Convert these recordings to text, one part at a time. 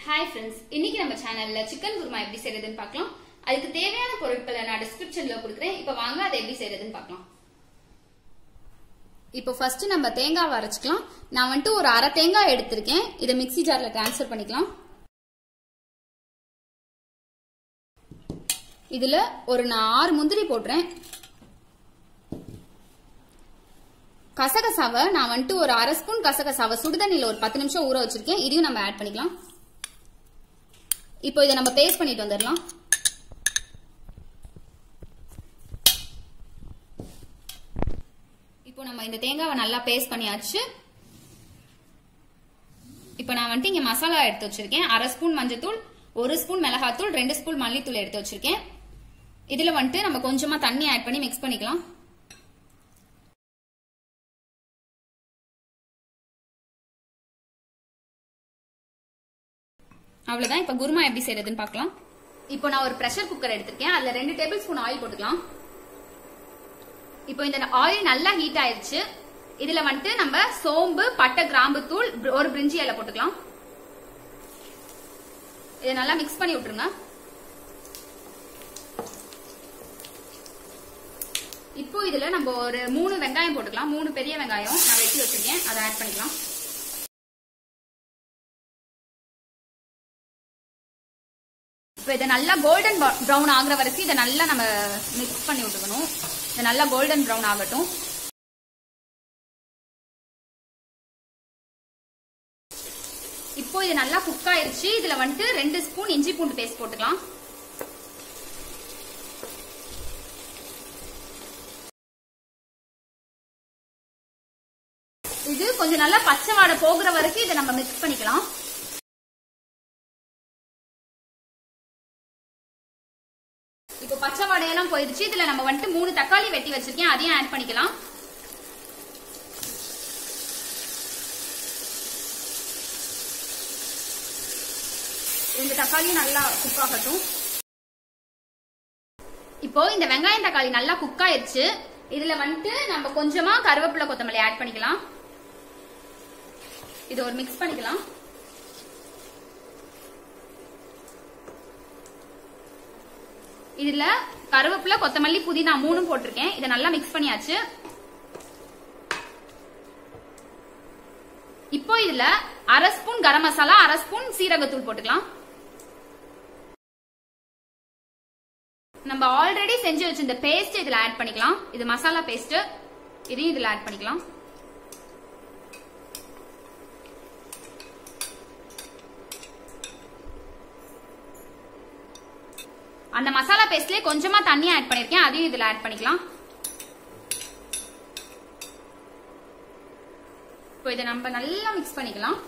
hi friends இன்னைக்கு நம்ம சேனல்ல சிக்கன் குருமா எப்படி செய்யறதுன்னு பார்க்கலாம் அதுக்கு தேவையான பொருட்களை நான் டிஸ்கிரிப்ஷன்ல கொடுக்குறேன் இப்போ வாங்க அதை எப்படி செய்யறதுன்னு பார்க்கலாம் இப்போ ஃபர்ஸ்ட் நம்ம தேங்காய் அரைச்சிக்கலாம் நான் வந்துட்டு ஒரு அரை தேங்காய் எடுத்திருக்கேன் இதை மிக்ஸி ஜார்ல ட்ரான்ஸ்ஃபர் பண்ணிக்கலாம் இதுல ஒரு நான் ஆறு முந்திரி போடுறேன் கசகசாவை நான் வந்துட்டு ஒரு அரை ஸ்பூன் கசகசாவை சுடுதண்ணில ஒரு பத்து நிமிஷம் ஊற வச்சிருக்கேன் இதையும் நம்ம ஆட் பண்ணிக்கலாம் இப்போ இதை நம்ம பேஸ்ட் பண்ணிட்டு வந்துடலாம் இப்போ நம்ம இந்த தேங்காவை நல்லா பேஸ்ட் பண்ணியாச்சு இப்போ நான் வந்துட்டு இங்க மசாலா எடுத்து வச்சிருக்கேன் அரை ஸ்பூன் மஞ்சத்தூள் ஒரு ஸ்பூன் மிளகாத்தூள் ரெண்டு ஸ்பூன் மல்லித்தூள் எடுத்து வச்சிருக்கேன் இதுல வந்துட்டு நம்ம கொஞ்சமா தண்ணி ஆட் பண்ணி மிக்ஸ் பண்ணிக்கலாம் அவ்வளவுதான் இப்ப குருமா எப்படி செய்யறதுன்னு பார்க்கலாம் இப்போ நான் ஒரு பிரஷர் குக்கர் எடுத்திருக்கேன் அதுல ரெண்டு டேபிள் ஸ்பூன் ஆயில் போட்டுக்கலாம் இப்போ இந்த ஆயில் நல்லா ஹீட் ஆயிருச்சு இதுல வந்துட்டு நம்ம சோம்பு பட்டை கிராம்பு தூள் ஒரு பிரிஞ்சி இலை போட்டுக்கலாம் இதை நல்லா மிக்ஸ் பண்ணி விட்டுருங்க இப்போ இதுல நம்ம ஒரு மூணு வெங்காயம் போட்டுக்கலாம் மூணு பெரிய வெங்காயம் நான் வெட்டி வச்சிருக்கேன் அதை ஆட் பண்ணிக்கலாம் இப்போ இதை நல்லா கோல்டன் ப்ரௌன் ஆகுற வரைக்கும் இதை நல்லா நம்ம மிக்ஸ் பண்ணி விட்டுக்கணும் இது நல்லா கோல்டன் ப்ரௌன் ஆகட்டும் இப்போ இது நல்லா குக் ஆயிருச்சு இதுல வந்துட்டு ரெண்டு ஸ்பூன் இஞ்சி பூண்டு பேஸ்ட் போட்டுக்கலாம் இது கொஞ்சம் நல்லா பச்சை வாடை போகிற வரைக்கும் இதை நம்ம மிக்ஸ் பண்ணிக்கலாம் இப்போ பச்சை வடையெல்லாம் போயிருச்சு இதுல நம்ம வந்துட்டு மூணு தக்காளி வெட்டி வச்சிருக்கேன் அதையும் ஆட் பண்ணிக்கலாம் இந்த தக்காளியும் நல்லா குக் ஆகட்டும் இப்போ இந்த வெங்காயம் தக்காளி நல்லா குக் ஆயிருச்சு இதுல வந்துட்டு நம்ம கொஞ்சமா கருவேப்பிலை கொத்தமல்லி ஆட் பண்ணிக்கலாம் இது ஒரு மிக்ஸ் பண்ணிக்கலாம் இதுல கருவேப்பிலை கொத்தமல்லி புதினா மூணும் போட்டிருக்கேன் இதை நல்லா மிக்ஸ் பண்ணியாச்சு இப்போ இதுல அரை ஸ்பூன் கரம் மசாலா அரை ஸ்பூன் சீரகத்தூள் போட்டுக்கலாம் நம்ம ஆல்ரெடி செஞ்சு வச்சிருந்த பேஸ்ட் இதுல ஆட் பண்ணிக்கலாம் இது மசாலா பேஸ்ட் இதையும் இதுல ஆட் பண்ணிக்கலாம் அந்த மசாலா பேஸ்ட்லயே கொஞ்சமா தண்ணி ஆட் பண்ணிருக்கேன் அதையும் இதுல ஆட் பண்ணிக்கலாம் இப்போ இதை நம்ம நல்லா மிக்ஸ் பண்ணிக்கலாம்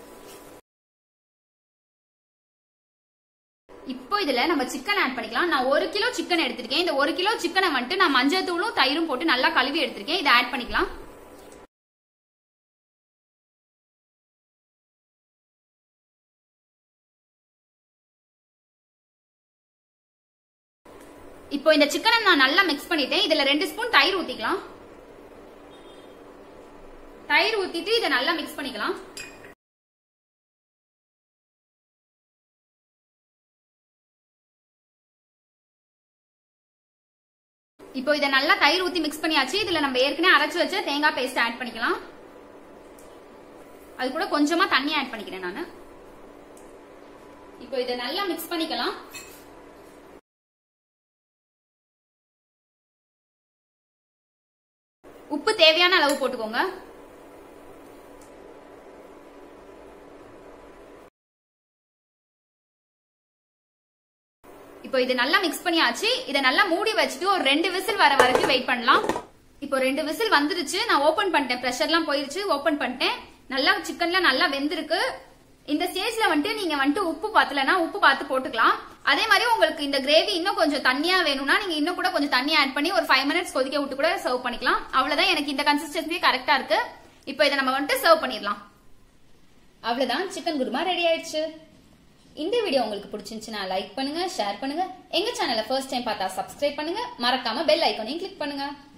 இப்போ இதுல நம்ம சிக்கன் ஆட் பண்ணிக்கலாம் நான் ஒரு கிலோ சிக்கன் எடுத்திருக்கேன் இந்த ஒரு கிலோ சிக்கனை வந்துட்டு நான் மஞ்சள் தூளும் தயிரும் போட்டு நல்லா கழுவி எடுத்திருக்கேன் இதை ஆட் பண்ணிக்கலாம் இப்போ இந்த சிக்கனை நான் நல்லா மிக்ஸ் பண்ணிட்டேன் இதுல ரெண்டு ஸ்பூன் தயிர் ஊத்திக்கலாம் தயிர் ஊத்திட்டு இதை நல்லா மிக்ஸ் பண்ணிக்கலாம் இப்போ இதை நல்லா தயிர் ஊத்தி மிக்ஸ் பண்ணியாச்சு இதுல நம்ம ஏற்கனவே அரைச்சு வச்ச தேங்காய் பேஸ்ட் ஆட் பண்ணிக்கலாம் அது கூட கொஞ்சமா தண்ணி ஆட் பண்ணிக்கிறேன் நான் இப்போ இதை நல்லா மிக்ஸ் பண்ணிக்கலாம் உப்பு தேவையான அளவு போட்டுக்கோங்க இப்போ இது நல்லா மிக்ஸ் பண்ணியாச்சு இதை நல்லா மூடி வச்சுட்டு ஒரு ரெண்டு விசில் வர வரைக்கும் வெயிட் பண்ணலாம் இப்போ ரெண்டு விசில் வந்துருச்சு நான் ஓபன் பண்ணிட்டேன் ப்ரெஷர்லாம் போயிருச்சு ஓபன் பண்ணிட்டேன் நல்லா சிக்கன்ல நல்லா வெந்திருக்கு இந்த ஸ்டேஜ்ல வந்துட்டு நீங்க வந்துட்டு உப்பு பார்த்தலனா உப்பு பார்த்து போட்டுக்கலாம் அதே மாதிரி உங்களுக்கு இந்த கிரேவி இன்னும் கொஞ்சம் தண்ணியா வேணும்னா நீங்க இன்னும் கூட கொஞ்சம் தண்ணி ஆட் பண்ணி ஒரு ஃபைவ் மினிட்ஸ் கொதிக்க விட்டு கூட சர்வ் பண்ணிக்கலாம் அவ்வளவுதான் எனக்கு இந்த கன்சிஸ்டன்சி கரெக்டா இருக்கு இப்போ இதை நம்ம வந்துட்டு சர்வ் பண்ணிடலாம் அவ்வளவுதான் சிக்கன் குருமா ரெடி ஆயிடுச்சு இந்த வீடியோ உங்களுக்கு பிடிச்சிருந்துச்சுன்னா லைக் பண்ணுங்க ஷேர் பண்ணுங்க எங்க சேனலை ஃபர்ஸ்ட் டைம் பார்த்தா சப்ஸ்கிரைப் பண்ணுங்க மறக்காம பெல் ஐக்கானையும் கிளிக் பண்ணுங்க